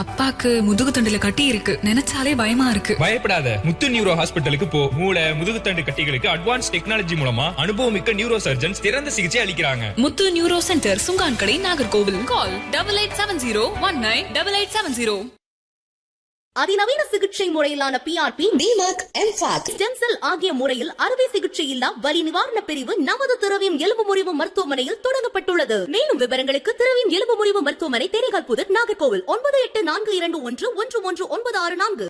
அப்பாக்கு முதுகு தண்டுல கட்டி இருக்கு நினைச்சாலே பயமா இருக்கு பயப்படாத முத்து நியூரோ ஹாஸ்பிட்டலுக்கு போ மூளை முதுகுத்தண்டு கட்டிகளுக்கு அட்வான்ஸ் டெக்னாலஜி மூலமா அனுபவமிக்க நியூரோ சர்ஜன்ஸ் சிறந்த சிகிச்சை அளிக்கிறாங்க முத்து neuro center Sungan Kadai Nagercoil call double eight seven zero one nine double eight seven zero அதிநவீன சிகிச்சை முறையிலான பிஆர்பி டிமாக் எம்ஃபாக் ஸ்டெம் செல் ஆகிய முறையில் அறுவை சிகிச்சை இல்லா வலி நிவாரண பிரிவு நமது திரவியம் எலும்பு முறிவு மருத்துவமனையில் தொடங்கப்பட்டுள்ளது மேலும் விவரங்களுக்கு திரவியம் எலும்பு முறிவு மருத்துவமனை தேனிகால் புதர் நாகர்கோவில் ஒன்பது எட்டு நான்கு இரண்டு ஒன்று ஒன்று ஒன்று ஒன்பது ஆறு நான்கு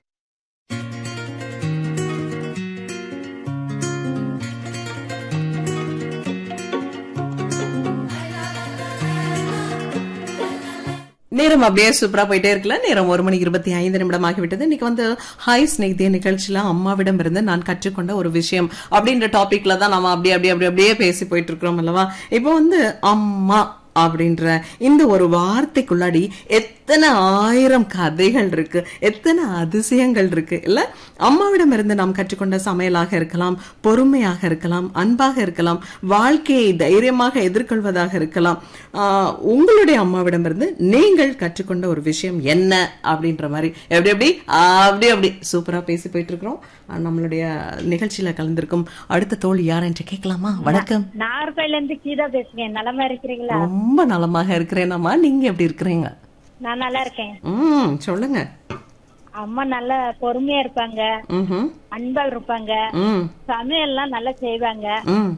நேரம் அப்படியே சூப்பரா போயிட்டே இருக்கல நேரம் ஒரு மணி இருபத்தி ஐந்து நிமிடம் ஆகிவிட்டது இன்னைக்கு வந்து ஹாய் ஸ்நேகிதே நிகழ்ச்சியில அம்மாவிடம் இருந்து நான் கற்றுக்கொண்ட ஒரு விஷயம் அப்படின்ற டாபிக்ல தான் நம்ம அப்படியே அப்படியே அப்படியே அப்படியே பேசி போயிட்டு இருக்கிறோம் அல்லவா இப்போ வந்து அம்மா அப்படின்ற இந்த ஒரு வார்த்தைக்குள்ளாடி எத்தனை ஆயிரம் கதைகள் இருக்கு எத்தனை அதிசயங்கள் இருக்கு இல்ல அம்மாவிடம் இருந்து நாம் கற்றுக்கொண்ட சமையலாக இருக்கலாம் பொறுமையாக இருக்கலாம் அன்பாக இருக்கலாம் வாழ்க்கையை தைரியமாக எதிர்கொள்வதாக இருக்கலாம் ஆஹ் உங்களுடைய அம்மாவிடம் இருந்து நீங்கள் கற்றுக்கொண்ட ஒரு விஷயம் என்ன அப்படின்ற மாதிரி எப்படி எப்படி அப்படி அப்படி சூப்பரா பேசி போயிட்டு இருக்கிறோம் ஆஹ் நம்மளுடைய நிகழ்ச்சியில கலந்திருக்கும் அடுத்த தோழி யார் என்று கேட்கலாமா வணக்கம் நாகர்கோயில இருந்து கீதா பேசுறேன் நலமா இருக்கிறீங்களா ரொம்ப நலமாக இருக்கிறேனம்மா நீங்க எப்படி இருக்கிறீங்க நான் நல்லா இருக்கேன் ம் சொல்லுங்க அம்மா நல்லா பொறுமையா இருப்பாங்க ம்ஹும். அன்பா இருப்பாங்க ம் சமையல் எல்லாம் நல்லா செய்வாங்க ம்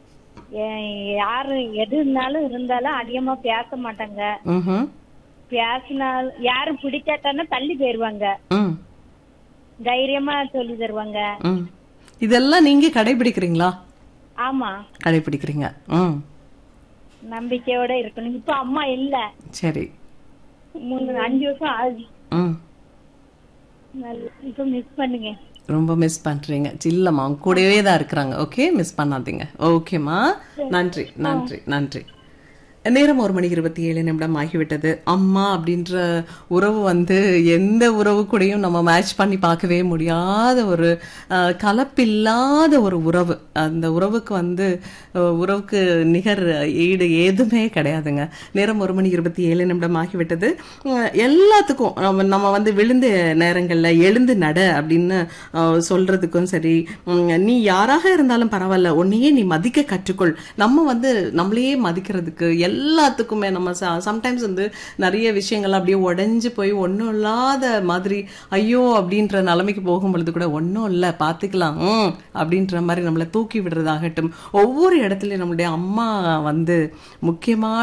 ஏ- யாரு எது இருந்தாலும் இருந்தாலும் அதிகமா பேச மாட்டாங்க ம்ஹும். பேசினால் யாரும் பிடிக்காட்டானா தள்ளி போயிருவாங்க ம் தைரியமா சொல்லி தருவாங்க ம் இதெல்லாம் நீங்க கடைபிடிக்கிறீங்களா ஆமா கடைபிடிக்கிறீங்க ம் நம்பிக்கையோட இருக்கணும் இப்ப அம்மா இல்ல சரி மூணு அஞ்சு வருஷம் ஆகுது ம் நல்ல- இப்ப மிஸ் பண்ணுங்க ரொம்ப மிஸ் பண்றீங்க இல்லம்மா அவங்க கூடவே தான் இருக்கிறாங்க ஓகே மிஸ் பண்ணாதீங்க ஓகேம்மா நன்றி நன்றி நன்றி நேரம் ஒரு மணி இருபத்தி ஏழு நிமிடம் ஆகிவிட்டது அம்மா அப்படின்ற உறவு வந்து எந்த உறவு கூடயும் நம்ம மேட்ச் பண்ணி பார்க்கவே முடியாத ஒரு அஹ், கலப்பில்லாத ஒரு உறவு அந்த உறவுக்கு வந்து அஹ், உறவுக்கு நிகர் ஈடு ஏதுமே கிடையாதுங்க நேரம் ஒரு மணி இருபத்தி ஏழு நிமிடம் ஆகிவிட்டது அஹ், எல்லாத்துக்கும் நம்ம நம்ம வந்து விழுந்த நேரங்கள்ல எழுந்து நட அப்படின்னு அஹ், சொல்றதுக்கும் சரி உம், நீ யாராக இருந்தாலும் பரவாயில்ல உன்னையே நீ மதிக்க கற்றுக்கொள் நம்ம வந்து நம்மளையே மதிக்கிறதுக்கு எல்லாத்துக்குமே நம்ம சம்டைம்ஸ் வந்து நிறைய விஷயங்கள் அப்படியே உடைஞ்சு போய் ஒன்றும் இல்லாத மாதிரி ஐயோ அப்படின்ற நிலைமைக்கு போகும் பொழுது கூட ஒன்றும் இல்லை பார்த்துக்கலாம் ம் அப்படின்ற மாதிரி நம்மளை தூக்கி விடுறதாகட்டும் ஒவ்வொரு இடத்துலையும் நம்மளுடைய அம்மா வந்து முக்கியமான